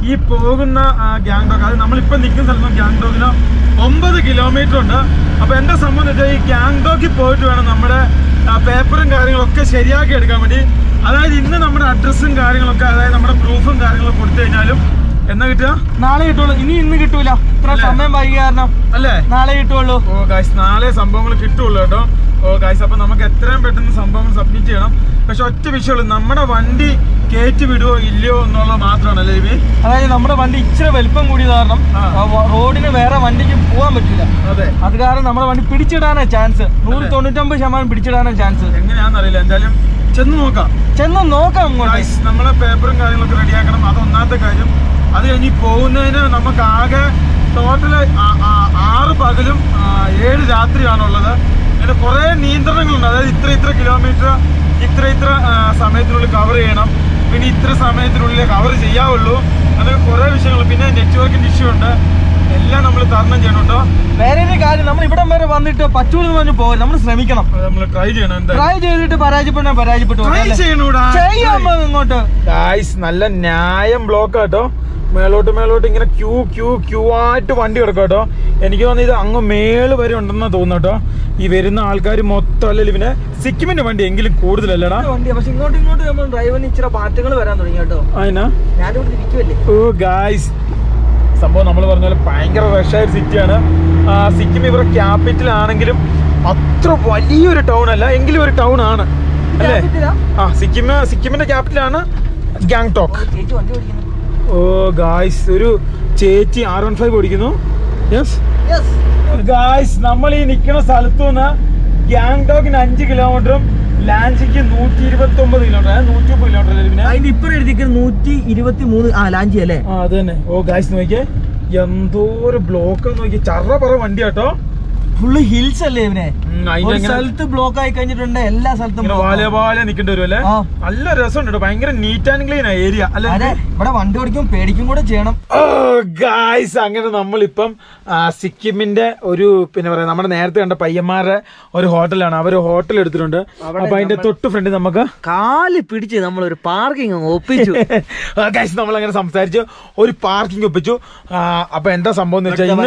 ഈ പോകുന്ന ഗ്യാങ്ടോക്ക് അത് നമ്മളിപ്പോൾ നിൽക്കുന്ന സ്ഥലത്ത് ഗ്യാങ്ടോക്കിന് ഒമ്പത് കിലോമീറ്റർ ഉണ്ട് അപ്പോൾ എന്താ സംഭവം എന്ന് വെച്ചാൽ ഈ ഗ്യാങ്ടോക്കിൽ പോയിട്ട് വേണം നമ്മുടെ ആ, പേപ്പറും കാര്യങ്ങളൊക്കെ ശരിയാക്കി എടുക്കാൻ വേണ്ടി അതായത് ഇന്ന് നമ്മുടെ അഡ്രസ്സും കാര്യങ്ങളൊക്കെ അതായത് നമ്മുടെ പ്രൂഫും കാര്യങ്ങളൊക്കെ കൊടുത്തു കഴിഞ്ഞാലും എന്നാ കിട്ടുക നാളെ കിട്ടുള്ളൂ ഇനി ഇന്ന് കിട്ടൂല ഇത്ര അല്ലേ? സമയം വൈകി കാരണം അല്ലേ നാളെ കിട്ടുള്ളൂ ഓ ഗായ്സ് നാളെ സംഭവങ്ങൾ കിട്ടുള്ളൂ കേട്ടോ ഓ ഗായ്സ് അപ്പൊ നമുക്ക് എത്രയും പെട്ടെന്ന് സംഭവങ്ങൾ സബ്മിറ്റ് ചെയ്യണം പക്ഷെ ഒറ്റ വിഷയമുള്ളൂ നമ്മുടെ വണ്ടി കയറ്റി വിടുവോ ഇല്ലയോ എന്നുള്ളത് മാത്രമാണ് അല്ലേ ഇവി അതായത് നമ്മുടെ വണ്ടി ഇച്ചിരി വലിപ്പം കൂടിയത് കാരണം ആ. ആ, വ- റോഡിന് വേറെ വണ്ടിക്ക് പോകാൻ പറ്റില്ല അതെ അത് കാരണം നമ്മുടെ വണ്ടി പിടിച്ചിടാനാ ചാൻസ് നൂറ് തൊണ്ണൂറ്റമ്പത് ശതമാനം പിടിച്ചിടാനാ ചാൻസ് എങ്ങനെയാണെന്നറിയില്ല എന്തായാലും ചെന്ന് നോക്കാം ചെന്ന് നോക്കാം അങ്ങോട്ട് ഗായ്സ് നമ്മളെ പേപ്പറും കാര്യങ്ങളൊക്കെ റെഡിയാക്കണം അത് ഒന്നാമത്തെ കാര്യം അത് കഴിഞ്ഞ് പോകുന്നതിന് നമുക്ക് ആകെ ടോട്ടൽ ആറ് പകലും ആ, ഏഴ് രാത്രിയാണുള്ളത് പിന്നെ കുറേ നിയന്ത്രണങ്ങളുണ്ട് അതായത് ഇത്ര ഇത്ര കിലോമീറ്റർ ഇത്ര ഇത്ര ആ, സമയത്തിനുള്ളിൽ കവർ ചെയ്യണം പിന്നെ ഇത്ര സമയത്തിനുള്ളിൽ കവർ ചെയ്യാവുള്ളൂ അങ്ങനെ കുറേ വിഷയങ്ങൾ പിന്നെ നെറ്റ്വർക്കിൻ്റെ ഇഷ്യൂ ഉണ്ട് എല്ലാം നമ്മൾ തരണം ചെയ്യണം കേട്ടോ വേറെ ഒരു കാര്യം നമ്മൾ ഇവിടം വരെ വന്നിട്ട് പറ്റൂലെന്ന് പറഞ്ഞ് പോകാൻ നമ്മൾ ശ്രമിക്കണം അത് നമ്മൾ ട്രൈ ചെയ്യണം എന്തായാലും ട്രൈ ചെയ്തിട്ട് പരാജയപ്പെട്ടാൽ പരാജയപ്പെട്ടു ട്രൈ ചെയ്യണൂടാ ചെയ്യാം ഇങ്ങോട്ട് ഗായ്സ് നല്ല ന്യായം ബ്ലോക്ക് കേട്ടോ മേലോട്ട് മേലോട്ട് ഇങ്ങനെ ക്യൂ ക്യൂ ക്യൂ ആയിട്ട് വണ്ടി കിടക്കും കേട്ടോ എനിക്ക് തോന്നുന്നു ഇത് അങ്ങ് മേള് വരെ ഉണ്ടെന്നാ തോന്നുന്നു കേട്ടോ ഈ വരുന്ന ആൾക്കാർ മൊത്തം അല്ലെങ്കിൽ പിന്നെ സിക്കിമിന്റെ വണ്ടി എങ്കിലും കൂടുതലല്ലടാ വണ്ടി പക്ഷെ ഇങ്ങോട്ട് ഇങ്ങോട്ട് നമ്മൾ ഡ്രൈവറിന് ഇച്ചിരി മാറ്റങ്ങൾ വരാൻ തുടങ്ങി കേട്ടോ അതിനാ ഞാനിവിടെ ഇരിക്കുമല്ലേ ഓ ഗായ്സ് സംഭവം നമ്മൾ പറഞ്ഞ പോലെ ഭയങ്കര റഷായ സിറ്റിയാണ് സിക്കിം ഇവരുടെ ക്യാപിറ്റൽ ആണെങ്കിലും അത്ര വലിയൊരു ടൗൺ അല്ല എങ്കിലും ഒരു ടൗൺ ആണ് അല്ലേ Capital ആ? ആ സിക്കിം സിക്കിമിന്റെ ക്യാപിറ്റലാണ് ഗാങ്ടോക്ക് ചേച്ചി വണ്ടി ഓടിക്കുന്നു ഓ ഗായ്സ് ഒരു ചേച്ചി ആർ വൺ ഫൈവ് ഓടിക്കുന്നു യെസ് യെസ് ഗായ്സ് നമ്മൾ ഈ നിൽക്കുന്ന സ്ഥലത്തു നിന്ന് ഗാങ്ടോക്കിന് അഞ്ച് കിലോമീറ്ററും ലാൻസിക്ക് നൂറ്റി ഇരുപത്തി ഒമ്പത് കിലോമീറ്റർ നൂറ്റി മുപ്പത് കിലോമീറ്റർ അല്ലേ പിന്നെ അതിന്റെ ഇപ്പുറം എഴുതിക്കുന്നത് നൂറ്റി ഇരുപത്തി മൂന്ന് ആ ലാഞ്ചി അല്ലേ ആ അത് തന്നെ ഓ ഗായ്സ് നോക്കിയേ എന്തോ ഒരു ബ്ലോക്ക് നോക്കി ചറ പറ വണ്ടി കേട്ടോ ഫുള്ള് ഹിൽസ് അല്ലേ ഇവനെ ഉം, അതിന്റെ ഒരു ഇങ്ങനെ സ്ഥലത്ത് ബ്ലോക്ക് ആയി കഴിഞ്ഞിട്ടുണ്ട് എല്ലാ സ്ഥലത്തും ഇങ്ങനെ block വാല ആവും. വാല നിൽക്കേണ്ടി വരും അല്ലേ ആ. നല്ല രസമുണ്ട് കേട്ടോ ഭയങ്കര നീറ്റ് ആൻഡ് ക്ലീൻ ആ ഏരിയ അതെ അല്ലേ ഇവിടെ വണ്ടി ഓടിക്കും പേടിക്കും കൂടെ ചെയ്യണം ഗായ്സ് അങ്ങനെ നമ്മളിപ്പം ആ, സിക്കിമിന്റെ ഒരു പിന്നെ പറയാ നമ്മുടെ നേരത്തെ കണ്ട പയ്യന്മാരുടെ ഒരു ഹോട്ടലാണ് അവർ ഹോട്ടൽ എടുത്തിട്ടുണ്ട് അപ്പൊ അതിന്റെ തൊട്ട് ഫ്രണ്ട് നമുക്ക് കാല് പിടിച്ച് നമ്മൾ ഒരു പാർക്കിംഗ് ഒപ്പിച്ചു ഗൈസ് നമ്മൾ അങ്ങനെ സംസാരിച്ചു ഒരു പാർക്കിംഗ് ഒപ്പിച്ചു ആ, അപ്പൊ എന്താ സംഭവം എന്ന് വെച്ചാൽ ഇന്ന്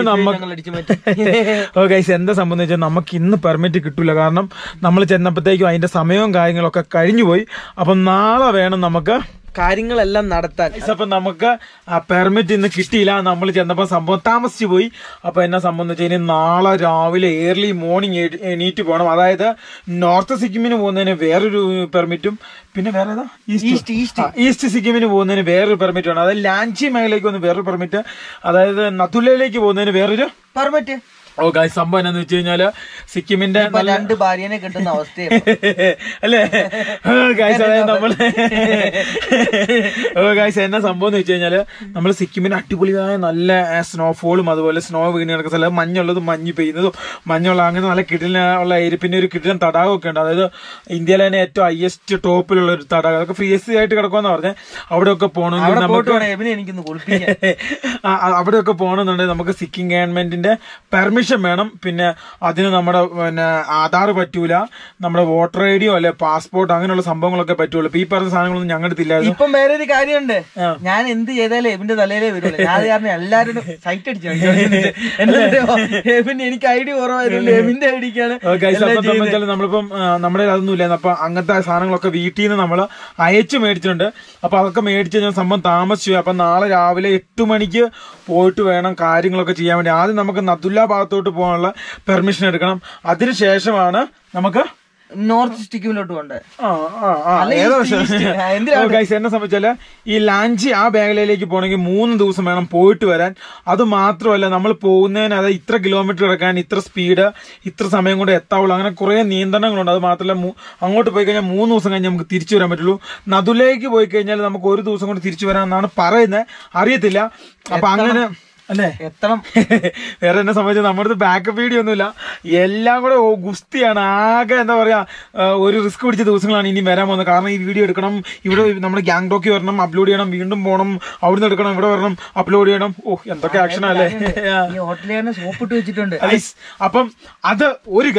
നമുക്ക് ഓ ഗൈസ് എന്താ സംഭവം എന്ന് വെച്ചാൽ നമുക്ക് ഇന്ന് പെർമിറ്റ് കിട്ടൂല കാരണം നമ്മൾ ചെന്നപ്പോഴത്തേക്കും അതിന്റെ സമയവും കാര്യങ്ങളൊക്കെ കഴിഞ്ഞു പോയി അപ്പം നാളെ വേണം നമുക്ക് കാര്യങ്ങളെല്ലാം നടത്താൻ Guys, അപ്പൊ നമുക്ക് ആ പെർമിറ്റ് ഇന്ന് കിട്ടിയില്ല നമ്മൾ ചെന്നപ്പോ സംഭവം താമസിച്ചു പോയി അപ്പൊ എന്നാ സംഭവം എന്ന് വെച്ച് കഴിഞ്ഞാൽ നാളെ രാവിലെ ഏർലി മോർണിംഗ് എണീറ്റ് പോകണം അതായത് നോർത്ത് സിക്കിമിന് പോകുന്നതിന് വേറൊരു പെർമിറ്റും പിന്നെ വേറെ ഏതാ East, east. ആ, ഈസ്റ്റ് സിക്കിമിന് പോകുന്നതിന് വേറൊരു പെർമിറ്റ് വേണം അതായത് ലാൻചി മേഖലയ്ക്ക് വന്ന് വേറൊരു പെർമിറ്റ് അതായത് നത്തുലയിലേക്ക് പോകുന്നതിന് വേറൊരു പെർമിറ്റ് ഓ ഗായ് സംഭവം എന്നാന്ന് വെച്ച് കഴിഞ്ഞാല് സിക്കിമിന്റെ ഇപ്പൊ നല്ല രണ്ട് ഭാര്യനെ കിട്ടുന്ന അവസ്ഥയാണ് അല്ലേ ഗായ്സ് അതായത് നമ്മള് ഓ ഗായ്സ് എന്നാ സംഭവം എന്ന് വെച്ച് കഴിഞ്ഞാല് നമ്മൾ സിക്കിമിന് അടിപൊളിയായ നല്ല സ്നോഫോളും അതുപോലെ സ്നോ വീണ് കിടക്കുന്ന സ്ഥലം മഞ്ഞുള്ളതും മഞ്ഞ് പെയ്യുന്നതും മഞ്ഞുള്ള അങ്ങനെ നല്ല കിടില ഉള്ള ഏരിയ പിന്നെ ഒരു കിടിലൻ തടാകമൊക്കെ ഉണ്ട് അതായത് ഇന്ത്യയിലെ തന്നെ ഏറ്റവും ഹയസ്റ്റ് ടോപ്പിലുള്ള ഒരു തടാകം അതൊക്കെ ഫ്രീ ആയിട്ട് കിടക്കുമെന്ന് പറഞ്ഞത് അവിടെയൊക്കെ പോകണമെങ്കിൽ അവിടെ പോയിട്ട് നമുക്ക് വേണം എബിനെ എനിക്കൊന്ന് കുളിപ്പിക്കാൻ ആ, ആ, അവിടെയൊക്കെ പോകണമെന്നുണ്ടെങ്കിൽ നമുക്ക് സിക്കിം ഗവൺമെന്റിന്റെ പെർമിഷൻ വേണം പിന്നെ അതിന് നമ്മുടെ പിന്നെ ആധാർ പറ്റൂല നമ്മുടെ വോട്ടർ ഐ ഡിയോ അല്ലെ പാസ്പോർട്ട് അങ്ങനെയുള്ള സംഭവങ്ങളൊക്കെ പറ്റുള്ളൂ ഇപ്പൊ ഈ പറഞ്ഞ സാധനങ്ങളൊന്നും ഞങ്ങളുടെ അടുത്തില്ലായിരുന്നു ഇപ്പം വേറെ ഒരു കാര്യമുണ്ട് ആ. ഞാൻ എന്ത് ചെയ്താലും എബിന്റെ തലയിലേ വരുള്ളൂ ഞാൻ അത് കാരണം എല്ലാരും സൈറ്റ് അടിച്ചു എബിന് എനിക്ക് ഐ ഡി കുറവായതുകൊണ്ട് എബിന്റെ ഐഡിക്കാണ് ഓ, guys, അപ്പൊ സംബന്ധിച്ചാൽ നമ്മളിപ്പം ആ, നമ്മുടെ കയ്യിൽ അതൊന്നും ഇല്ല അപ്പൊ അങ്ങനത്തെ സാധനങ്ങളൊക്കെ വീട്ടിൽ നിന്ന് നമ്മൾ അയച്ചു മേടിച്ചിട്ടുണ്ട് അപ്പൊ അതൊക്കെ മേടിച്ച് കഴിഞ്ഞാൽ സംഭവം താമസിച്ചു പോയി. അപ്പൊ നാളെ രാവിലെ എട്ട് മണിക്ക് പോയിട്ട് വേണം കാര്യങ്ങളൊക്കെ ചെയ്യാൻ വേണ്ടി ആദ്യം നമുക്ക് നദുല്ല ഭാഗത്തോട്ട് പോകാനുള്ള പെർമിഷൻ എടുക്കണം അതിനുശേഷമാണ് നമുക്ക് നോർത്ത് സിക്കിമിലോട്ട് പോണ്ടേ ആ, ആ, ആ, അല്ല, ഏതോ ഈസ്റ്റ്, വർഷം. ഈസ്റ്റ്. ആ, എന്തിനാ ഓ, guys, എന്നെ സംബന്ധിച്ചാല് ഈ ലാഞ്ചി ആ മേഖലയിലേക്ക് പോകണമെങ്കിൽ മൂന്ന് ദിവസം വേണം പോയിട്ട് വരാൻ അത് മാത്രമല്ല നമ്മൾ പോകുന്നതിന് അതായത് ഇത്ര കിലോമീറ്റർ കിടക്കാൻ ഇത്ര സ്പീഡ് ഇത്ര സമയം കൊണ്ട് എത്താവുള്ളൂ അങ്ങനെ കുറെ നിയന്ത്രണങ്ങളുണ്ട് അത് മാത്രമല്ല മൂ- അങ്ങോട്ട് പോയി കഴിഞ്ഞാൽ മൂന്ന് ദിവസം കഴിഞ്ഞ് നമുക്ക് തിരിച്ചു വരാൻ പറ്റുള്ളൂ നദുലേക്ക് പോയി കഴിഞ്ഞാൽ നമുക്ക് ഒരു ദിവസം കൊണ്ട് തിരിച്ചു വരാമെന്നാണ് പറയുന്നത് അറിയത്തില്ല അപ്പൊ അങ്ങനെ അല്ലേ എത്തണം വേറെ എന്നെ സംബന്ധിച്ച് നമ്മുടെ അടുത്ത് ബാക്കപ്പ് വീഡിയോ ഒന്നുമില്ല എല്ലാം കൂടെ ഓ- ഗുസ്തിയാണ് ആകെ എന്താ പറയാ ആ, ഒരു റിസ്ക് പിടിച്ച ദിവസങ്ങളാണ് ഇനി വരാൻ പോകുന്നത് കാരണം ഈ വീഡിയോ എടുക്കണം ഇവിടെ നമ്മുടെ ഗ്യാങ് ടോക്കി വരണം അപ്ലോഡ് ചെയ്യണം വീണ്ടും പോകണം അവിടുന്ന് എടുക്കണം ഇവിടെ വരണം അപ്ലോഡ് ചെയ്യണം ഓ എന്തൊക്കെ ആക്ഷൻ അല്ലേ ഈ ഹോട്ടലിൽ തന്നെ സോപ്പിട്ട് വെച്ചിട്ടുണ്ട് Guys, അപ്പം അത് ഒരു കാര്യം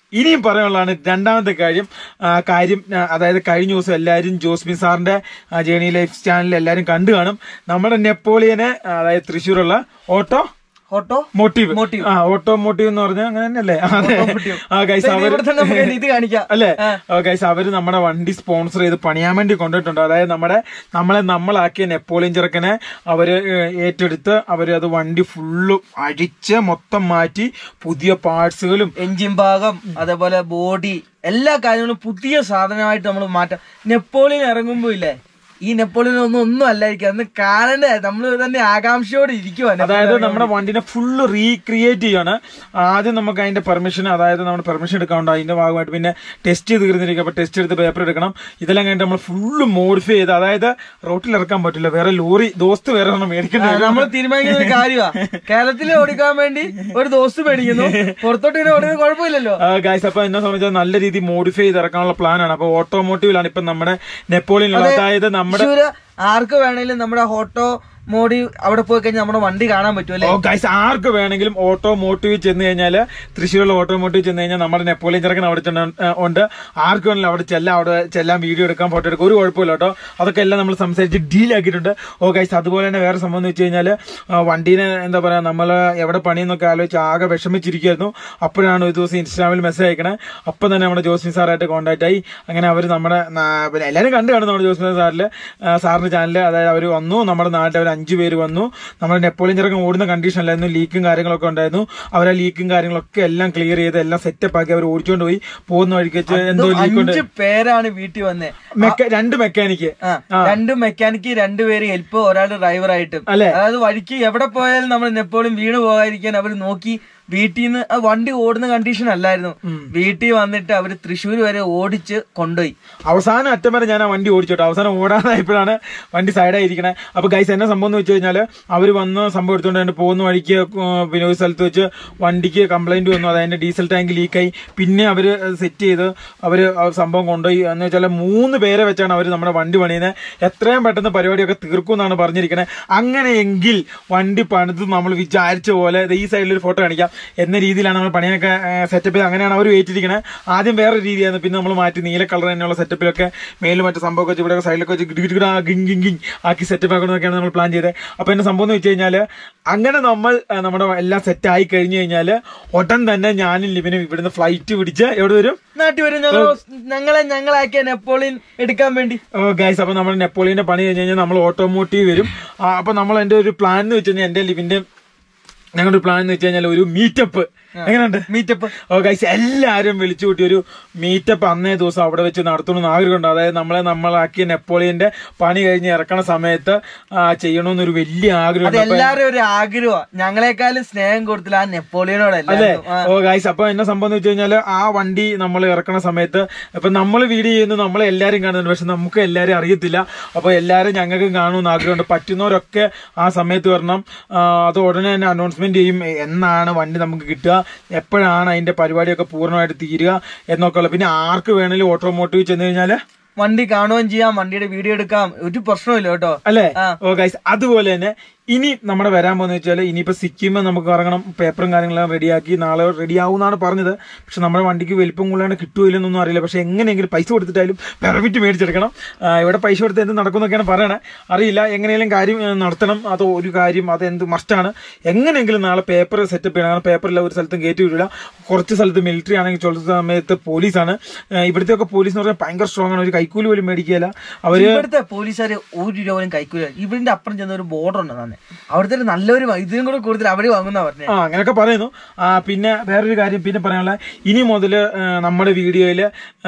ഇനിയും പറയാനുള്ളതാണ് രണ്ടാമത്തെ കാര്യം ആ, കാര്യം ആ, അതായത് കഴിഞ്ഞ ദിവസം എല്ലാവരും ജോസ്മിൻ സാറിന്റെ ജേണി ലൈഫ് ചാനലിൽ എല്ലാവരും കണ്ടു കാണും നമ്മുടെ നെപ്പോളിയനെ ആ, അതായത് തൃശ്ശൂരുള്ള ഓട്ടോ ഓട്ടോ മോട്ടീവ് മോട്ടീവ്. ആ ഓട്ടോ മോട്ടീവ് എന്ന് പറഞ്ഞാൽ അങ്ങനെ തന്നെയല്ലേ അതെ മോട്ടീവ്. ആ ഗൈസ് അവർ ഇവിടെ തന്നെ നമുക്ക് ഇത് കാണിക്കാം അല്ലേ ഗൈസ് അവര് നമ്മുടെ വണ്ടി സ്പോൺസർ ചെയ്ത് പണിയാൻ വേണ്ടി കൊണ്ടിട്ടുണ്ട് അതായത് നമ്മുടെ നമ്മളെ നമ്മളാക്കിയ നെപ്പോളിയൻ ചെറുക്കനെ അവര് ഏഹ്, ഏറ്റെടുത്ത് അവര് അത് വണ്ടി ഫുള്ള് അടിച്ച് മൊത്തം മാറ്റി പുതിയ പാർട്സുകളും എഞ്ചിൻ ഭാഗം അതേപോലെ ബോഡി എല്ലാ കാര്യങ്ങളും പുതിയ സാധനമായിട്ട് നമ്മൾ മാറ്റാം നെപ്പോളിയൻ ഇറങ്ങുമ്പോ ഇല്ലേ ഈ നെപ്പോളിയൻ ഒന്നും ഒന്നും അല്ലായിരിക്കും അന്ന് കാണണ്ടേ നമ്മൾ തന്നെ ആകാംക്ഷയോടെ ഇരിക്കുവാ അതായത് നമ്മുടെ വണ്ടിനെ ഫുള്ള് റീക്രിയേറ്റ് ചെയ്യാണ് ആദ്യം നമുക്ക് അതിന്റെ പെർമിഷൻ അതായത് നമ്മുടെ പെർമിഷൻ എടുക്കാണ്ട് അതിന്റെ ഭാഗമായിട്ട് പിന്നെ ടെസ്റ്റ് ചെയ്ത് തീർന്നിരിക്കും അപ്പൊ ടെസ്റ്റ് എടുത്ത് പേപ്പർ എടുക്കണം ഇതെല്ലാം കഴിഞ്ഞിട്ട് നമ്മൾ ഫുള്ള് മോഡിഫൈ ചെയ്ത് അതായത് റോട്ടിൽ ഇറക്കാൻ പറ്റില്ല വേറെ ലോറി ദോസ്ത് വേറെ ഒരെണ്ണം മേടിക്കേണ്ടി വരും. നമ്മൾ തീരുമാനിക്കുന്ന ഒരു കാര്യമാ കേരളത്തിൽ ഓടിക്കാൻ വേണ്ടി ഒരു ദോസ്ത് മേടിക്കുന്നു പുറത്തോട്ട് ഇങ്ങനെ ഓടുന്നത് കുഴപ്പമില്ലല്ലോ ഗായ്സ് അപ്പൊ എന്നെ സംബന്ധിച്ചാൽ നല്ല രീതിയിൽ മോഡിഫൈ ചെയ്ത് ഇറക്കാനുള്ള പ്ലാനാണ് അപ്പൊ ഓട്ടോമോട്ടീവിലാണ് ഇപ്പൊ നമ്മുടെ നെപ്പോളിയൻ അതായത് നമ്മുടെ തൃശ്ശൂര് ആർക്ക് വേണേലും നമ്മുടെ ഓട്ടോ മോഡി അവിടെ പോയി കഴിഞ്ഞാൽ നമ്മുടെ വണ്ടി കാണാൻ പറ്റും അല്ലേ ഓ ഗൈസ് ആർക്ക് വേണമെങ്കിലും ഓട്ടോമോട്ടീവ് ചെന്ന് കഴിഞ്ഞാല് തൃശ്ശൂരിലെ ഓട്ടോമോട്ടീവ് ചെന്ന് കഴിഞ്ഞാൽ നമ്മുടെ നെപ്പോളിയൻ ചെറുക്കൻ അവിടെ ചെന്ന് ഉണ്ട് ആർക്ക് വേണമെങ്കിലും അവിടെ ചെല്ലാം അവിടെ ചെല്ലാൻ വീഡിയോ എടുക്കാൻ ഫോട്ടോ എടുക്കാം ഒരു കുഴപ്പമില്ല കേട്ടോ അതൊക്കെ എല്ലാം നമ്മൾ സംസാരിച്ച് ഡീൽ ആക്കിയിട്ടുണ്ട് ഓ ഗൈസ് അതുപോലെ തന്നെ വേറെ സംഭവം എന്ന് വെച്ച് കഴിഞ്ഞാൽ വണ്ടീനെ എന്താ പറയാ നമ്മൾ എവിടെ പണിയെന്നൊക്കെ ആലോചിച്ച് ആകെ വിഷമിച്ചിരിക്കുകയായിരുന്നു അപ്പോഴാണ് ഒരു ദിവസം ഇൻസ്റ്റാഗ്രാമിൽ മെസ്സേജ് അയക്കണേ അപ്പം തന്നെ നമ്മുടെ ജോസ്മി സാറായിട്ട് കോൺടാക്ട് ആയി അങ്ങനെ അവർ നമ്മുടെ നാ- പിന്നെ എല്ലാവരും കണ്ടു കാണും നമ്മുടെ ജോസ്മി സാറിൽ സാറിന്റെ ചാനലിൽ അതായത് അവർ വന്നു നമ്മുടെ നാട്ടിൽ അവർ അഞ്ചു പേര് വന്നു നമ്മുടെ നെപ്പോളിയൻ ചെറുക്കം ഓടുന്ന കണ്ടീഷൻ അല്ലായിരുന്നു ലീക്കും കാര്യങ്ങളൊക്കെ ഉണ്ടായിരുന്നു അവരെ ലീക്കും കാര്യങ്ങളൊക്കെ എല്ലാം ക്ലിയർ ചെയ്ത് എല്ലാം സെറ്റപ്പ് ആക്കി അവർ ഓടിച്ചുകൊണ്ട് പോയി പോകുന്ന വഴിക്ക് വെച്ച് എന്തോ ലീക്ക് ഉണ്ട് അഞ്ച് പേരാണ് വീട്ടിൽ വന്നേ മെക്ക രണ്ട് മെക്കാനിക്ക് ആ രണ്ട് മെക്കാനിക്ക് രണ്ടുപേര് ഹെൽപ്പ് ഒരാൾ ഡ്രൈവറായിട്ടും അല്ലേ? അതായത് വഴിക്ക് എവിടെ പോയാലും നമ്മൾ എപ്പോഴും വീണ് പോകാതിരിക്കാൻ അവർ നോക്കി വീട്ടിൽ നിന്ന് ആ വണ്ടി ഓടുന്ന കണ്ടീഷൻ അല്ലായിരുന്നു വീട്ടിൽ വന്നിട്ട് അവര് തൃശ്ശൂർ വരെ ഓടിച്ച് കൊണ്ടുപോയി അവസാനം അറ്റം വരെ ഞാൻ ആ വണ്ടി ഓടിച്ചോട്ടോ അവസാനം ഓടാനായപ്പോഴാണ് വണ്ടി സൈഡായി ഇരിക്കണേ അപ്പൊ ഗൈസ് എന്നെ സംഭവം എന്ന് വെച്ച് കഴിഞ്ഞാല് അവര് വന്ന് സംഭവം എടുത്തുകൊണ്ട് തന്നെ പോകുന്ന വഴിക്ക് ഉം, പിന്നെ ഒരു സ്ഥലത്ത് വെച്ച് വണ്ടിക്ക് കംപ്ലൈന്റ് വന്നു അതായത് ഡീസൽ ടാങ്ക് ലീക്കായി പിന്നെ അവര് സെറ്റ് ചെയ്ത് അവര് ആ സംഭവം കൊണ്ടുപോയി എന്ന് വെച്ചാൽ മൂന്ന് പേരെ വെച്ചാണ് അവര് നമ്മുടെ വണ്ടി പണിയുന്നത് എത്രയും പെട്ടെന്ന് പരിപാടിയൊക്കെ തീർക്കും എന്നാണ് പറഞ്ഞിരിക്കുന്നത് അങ്ങനെയെങ്കിൽ വണ്ടി പണിത് നമ്മൾ വിചാരിച്ച പോലെ ദേ ഈ സൈഡിൽ ഒരു ഫോട്ടോ കാണിക്കാം എന്ന രീതിയിലാണ് നമ്മൾ പണിയൊക്കെ സെറ്റപ്പ് ചെയ്ത് അങ്ങനെയാണ് അവർ ഏറ്റിരിക്കുന്നത് ആദ്യം വേറെ രീതിയായിരുന്നു പിന്നെ നമ്മൾ മാറ്റി നീല കളർ തന്നെയുള്ള സെറ്റപ്പിലൊക്കെ മേലും മറ്റു സംഭവമൊക്കെ വെച്ച് ഇവിടെ സൈഡിലൊക്കെ വെച്ച് ഗിഡ് ഗിഡ് ഗിങ് ഗിങ് ഗിങ് ആക്കി സെറ്റപ്പ് ആക്കണമെന്നൊക്കെയാണ് നമ്മൾ പ്ലാൻ ചെയ്തത് അപ്പൊ എന്നെ സംഭവം എന്ന് വെച്ച് കഴിഞ്ഞാൽ അങ്ങനെ നമ്മൾ ആ, നമ്മുടെ എല്ലാം സെറ്റ് ആയി കഴിഞ്ഞു കഴിഞ്ഞാൽ ഉടൻ തന്നെ ഞാനും ലിബിനും ഇവിടുന്ന് ഫ്ലൈറ്റ് പിടിച്ച് എവിടെ വരും നാട്ടിൽ വരും ഞങ്ങൾ ഞങ്ങളെ ഞങ്ങളാക്കിയ നെപ്പോളിയൻ എടുക്കാൻ വേണ്ടി ഗൈസ് അപ്പൊ നമ്മൾ നെപ്പോളിയന്റെ പണി കഴിഞ്ഞ് കഴിഞ്ഞാൽ നമ്മൾ ഓട്ടോമോട്ടീവ് വരും ആ, അപ്പൊ നമ്മൾ എന്റെ ഒരു പ്ലാൻ എന്ന് വെച്ച് കഴിഞ്ഞാൽ എന്റെ ലിവിന്റെ ഞങ്ങളുടെ പ്ലാൻ എന്ന് വെച്ച് കഴിഞ്ഞാൽ ഒരു മീറ്റപ്പ് എങ്ങനെയുണ്ട് മീറ്റപ്പ് ഓ ഗൈസ് എല്ലാരും വിളിച്ചു കൂട്ടി ഒരു മീറ്റപ്പ് അന്നേ ദിവസം അവിടെ വെച്ച് നടത്തണമെന്ന് ആഗ്രഹമുണ്ട് അതായത് നമ്മളെ നമ്മളാക്കിയ നെപ്പോളിയന്റെ പണി കഴിഞ്ഞ് ഇറക്കണ സമയത്ത് ആ, ചെയ്യണമെന്നൊരു വലിയ അത് ആഗ്രഹമുണ്ട് അപ്പൊ- എല്ലാരും ഒരു ആഗ്രഹമാ ഞങ്ങളെക്കാളും സ്നേഹം കൊടുത്തില്ല ആ നെപ്പോളിയനോട് അല്ലേ എല്ലാവർക്കും. ആ. ഓ ഗൈസ് അപ്പൊ എന്നെ സംഭവം എന്ന് വെച്ച് കഴിഞ്ഞാല് ആ വണ്ടി നമ്മൾ ഇറക്കണ സമയത്ത് ഇപ്പൊ നമ്മൾ വീഡിയോ ചെയ്യുന്നു നമ്മളെ എല്ലാരും കാണുന്നുണ്ട് പക്ഷെ നമുക്ക് എല്ലാരും അറിയത്തില്ല അപ്പൊ എല്ലാരും ഞങ്ങൾക്കും കാണുമെന്ന് ആഗ്രഹമുണ്ട് പറ്റുന്നവരൊക്കെ ആ സമയത്ത് വരണം ആ, അത് ഉടനെ തന്നെ അനൗൺസ്മെന്റ് ചെയ്യും എന്നാണ് വണ്ടി നമുക്ക് കിട്ടുക എപ്പോഴാണ് അതിന്റെ പരിപാടിയൊക്കെ പൂർണ്ണമായിട്ട് തീരുക എന്നൊക്കെ ഉള്ള പിന്നെ ആർക്ക് വേണേലും ഓട്ടോമോട്ടീവ് ചെന്ന് കഴിഞ്ഞാല് വണ്ടി കാണുകയും ചെയ്യാം വണ്ടിയുടെ വീഡിയോ എടുക്കാം ഒരു പ്രശ്നമില്ല കേട്ടോ അല്ലേ ആ. ഓ ഗൈസ് അതുപോലെ തന്നെ ഇനി നമ്മുടെ വരാൻ പോകുന്ന വെച്ചാൽ ഇനിയിപ്പോ സിക്കിമിൽ നമുക്ക് ഇറങ്ങണം പേപ്പറും കാര്യങ്ങളെല്ലാം റെഡിയാക്കി നാളെ റെഡി ആവുമെന്നാണ് പറഞ്ഞത് പക്ഷെ നമ്മുടെ വണ്ടിക്ക് വലിപ്പം കൊള്ളാണ്ട് കിട്ടുമില്ലെന്നൊന്നും അറിയില്ല പക്ഷെ എങ്ങനെയെങ്കിലും പൈസ കൊടുത്തിട്ടായാലും പെർമിറ്റ് മേടിച്ചെടുക്കണം ആ, ഇവിടെ പൈസ കൊടുത്ത് എന്ത് നടക്കുന്നൊക്കെയാണ് പറയണേ അറിയില്ല എങ്ങനെയെങ്കിലും കാര്യം ഏ, നടത്തണം അത് ഒരു കാര്യം അത് എന്ത് മസ്റ്റാണ് എങ്ങനെയെങ്കിലും നാളെ പേപ്പർ സെറ്റപ്പ് ചെയ്യണം കാരണം പേപ്പറില്ല ഒരു സ്ഥലത്തും കയറ്റി വിടില്ല കുറച്ച് സ്ഥലത്ത് മിലിറ്ററി ആണെങ്കിൽ ചില സമയത്ത് പോലീസാണ് ഏ, ഇവിടുത്തെ ഒക്കെ പോലീസ് എന്ന് പറഞ്ഞാൽ ഭയങ്കര സ്ട്രോങ് ആണ് ഒരു കൈക്കൂലി പോലും മേടിക്കുകയില്ല അവര് ഇവിടുത്തെ പോലീസുകാർ ഒരു രൂപ പോലും കൈക്കൂല ഇവരുടെ അപ്പുറം ചെന്ന ഒരു ബോർഡർ ഉണ്ട് തന്നെ അവിടുത്തെ ഒരു നല്ലൊരു വ- ഇതിനും കൂടെ കൂടുതൽ അവര് വാങ്ങുന്ന പറഞ്ഞേ ആ അങ്ങനെയൊക്കെ പറയുന്നു ആ പിന്നെ വേറൊരു കാര്യം പിന്നെ പറയാനുള്ള ഇനി മുതൽ നമ്മുടെ വീഡിയോയിൽ